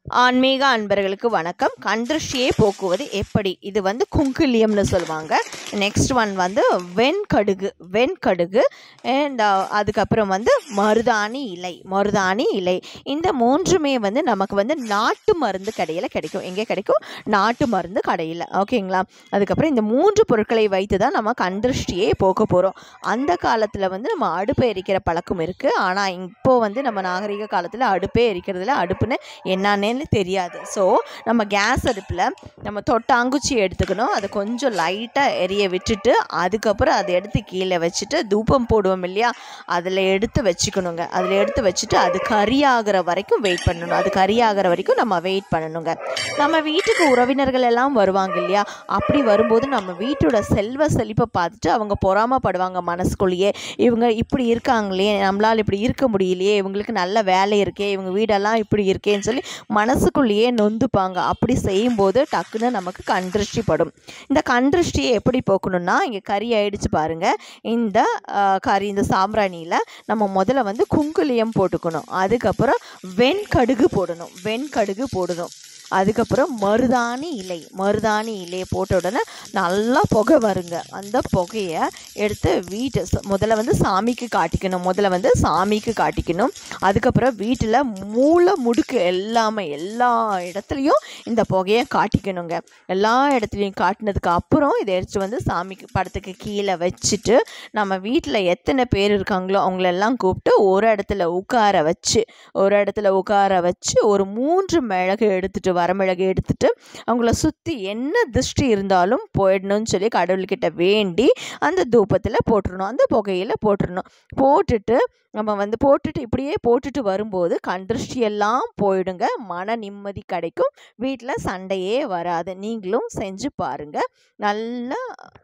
ஆன்மீக அன்பர்களுக்கு வணக்கம் கண்திருஷ்டியை போக்குவது எப்படி இது வந்து குங்குலியம்னு சொல்லுவாங்க நெக்ஸ்ட் ஒன் வந்து வெண்கடுகு வெண்கடுகு அண்ட் அதுக்கப்புறம் வந்து மருதாணி இலை மருதாணி இலை இந்த மூன்றுமே வந்து நமக்கு வந்து நாட்டு மருந்து கடையில் கிடைக்கும் எங்கே கிடைக்கும் நாட்டு மருந்து கடையில் ஓகேங்களா அதுக்கப்புறம் இந்த மூன்று பொருட்களை வைத்து தான் நம்ம கண்திருஷ்டியை போக்க போகிறோம் அந்த காலத்தில் வந்து நம்ம அடுப்பு எரிக்கிற பழக்கம் இருக்குது ஆனால் இப்போது வந்து நம்ம நாகரிக காலத்தில் அடுப்பே எரிக்கிறதுல அடுப்புன்னு என்னன்னே தெரியாது ஸோ நம்ம கேஸ் அடுப்பில் நம்ம தொட்டாங்குச்சி எடுத்துக்கணும் அதை கொஞ்சம் லைட்டாக எரிய விட்டுட்டு அதுக்கப்புறம் அதை எடுத்து கீழே வச்சுட்டு தூபம் போடுவோம் இல்லையா அதில் எடுத்து வச்சுக்கணுங்க அதில் எடுத்து வச்சுட்டு அது கறியாகிற வரைக்கும் வெயிட் பண்ணணும் அது கறியாகிற வரைக்கும் நம்ம வெயிட் பண்ணணுங்க நம்ம வீட்டுக்கு உறவினர்கள் எல்லாம் வருவாங்க இல்லையா அப்படி வரும்போது நம்ம வீட்டோட செல்வ செழிப்பை பார்த்துட்டு அவங்க பொறாமப்படுவாங்க மனசுக்குள்ளேயே இவங்க இப்படி இருக்காங்களே நம்மளால் இப்படி இருக்க முடியலையே இவங்களுக்கு நல்ல வேலை இருக்கே இவங்க வீடெல்லாம் இப்படி இருக்கேன்னு சொல்லி மனசுக்குள்ளேயே நொந்துப்பாங்க அப்படி செய்யும்போது டக்குன்னு நமக்கு கண்திருஷ்டி படும் இந்த கண்திருஷ்டியை எப்படி போக்கணும்னா இங்கே கறி ஆயிடுச்சு பாருங்க இந்த ஆஹ், கறி இந்த சாம்பிராணியில் நம்ம முதல்ல வந்து குங்குலியம் போட்டுக்கணும் அதுக்கப்புறம் வெண்கடுகு போடணும் வெண்கடுகு போடணும் அதுக்கப்புறம் மருதாணி இலை மருதாணி இலையை போட்ட உடனே நல்லா புகை வருங்க அந்த புகையை எடுத்து வீட்டை ச- முதல்ல வந்து சாமிக்கு காட்டிக்கணும் முதல்ல வந்து சாமிக்கு காட்டிக்கணும் அதுக்கப்புறம் வீட்டில் மூளை முடுக்கு எல்லாமே எல்லா இடத்துலையும் இந்த புகையை காட்டிக்கணுங்க எல்லா இடத்துலையும் காட்டினதுக்கு அப்புறம் இதை எடுத்து வந்து சாமிக்கு படத்துக்கு கீழே வச்சுட்டு நம்ம வீட்டில் எத்தனை பேர் இருக்காங்களோ அவங்களெல்லாம் கூப்பிட்டு ஒரு இடத்துல உட்கார வச்சு ஒரு இடத்துல உட்கார வச்சு ஒரு மூன்று மிளகு எடுத்துட்டு வரமிளகு எடுத்துட்டு அவங்கள சுற்றி என்ன திருஷ்டி இருந்தாலும் போயிடணும்னு சொல்லி கடவுள்கிட்ட வேண்டி அந்த தூபத்தில் போட்டுறணும் அந்த புகையில் போட்டுறணும் போட்டுட்டு நம்ம வந்து போட்டுட்டு இப்படியே போட்டுட்டு வரும்போது கண் திருஷ்டி எல்லாம் போயிடுங்க மன நிம்மதி கிடைக்கும் வீட்டில் சண்டையே வராது நீங்களும் செஞ்சு பாருங்க நல்லா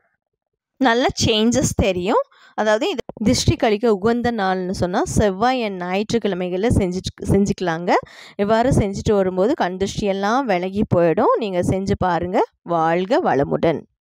நல்ல சேஞ்சஸ் தெரியும் அதாவது இது திருஷ்டி கழிக்க உகந்த நாள்னு சொன்னால் செவ்வாய் அண்ட் ஞாயிற்றுக்கிழமைகளில் செஞ்சுட்டு செஞ்சுக்கலாங்க இவ்வாறு செஞ்சுட்டு வரும்போது கண் திருஷ்டி எல்லாம் விலகி போயிடும் நீங்கள் செஞ்சு பாருங்கள் வாழ்க வளமுடன்